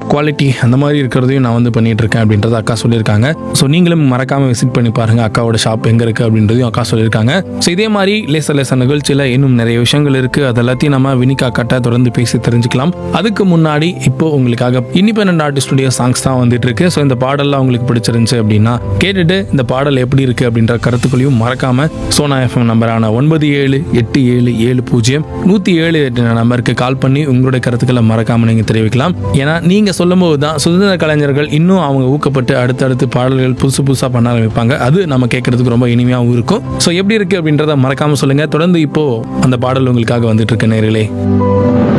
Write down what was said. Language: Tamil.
குவாலிட்டி அந்த மாதிரி இருக்கிறதையும் நான் வந்து பண்ணிட்டு இருக்கேன் அப்படின்றத அக்கா சொல்லியிருக்காங்க ஸோ நீங்களும் மறக்காம விசிட் பண்ணி பாருங்க அக்காவோட ஷாப் எங்க இருக்கு அப்படின்றதையும் அக்கா சொல்லியிருக்காங்க ஸோ இதே மாதிரி லேச லேச நிகழ்ச்சியில் இன்னும் நிறைய விஷயங்கள் இருக்கு அது எல்லாத்தையும் நம்ம வினிகா கட்ட தொடர்ந்து பேசி தெரிஞ்சுக்கலாம் அதுக்கு முன்னாடி இப்போ உங்களுக்காக இண்டிபெண்ட் ஆர்டிஸ்டுடைய சாங்ஸ் தான் வந்துட்டு இருக்கு ஸோ இந்த பாடல்லாம் உங்களுக்கு பிடிச்சிருந்துச்சு அப்படின்னா கேட்டுட்டு இந்த பாடல் எப்படி இருக்கு அப்படின்ற கருத்துக்களையும் மறக்காம சோனா எஃப்எம் நம்பரான ஒன்பது ஏழு எட்டு ஏழு ஏழு பூஜ்ஜியம் நூற்றி ஏழு எட்டு நம்பருக்கு கால் பண்ணி உங்களுடைய கருத்துக்களை மறக்காம நீங்க தெரிவிக்கலாம் ஏன்னா நீங்க சொல்லும் போது தான் சுதந்திர கலைஞர்கள் இன்னும் அவங்க ஊக்கப்பட்டு அடுத்தடுத்து பாடல்கள் புதுசு புதுசாக பண்ண ஆரம்பிப்பாங்க அது நம்ம கேட்கறதுக்கு ரொம்ப இனிமையாகவும் இருக்கும் ஸோ எப்படி இருக்கு அப்படின்றத மறக்காம சொல்லுங்க தொடர்ந்து இப்போ அந்த பாடல் உங்களுக்காக வந்துட்டு இருக்க நேர்களே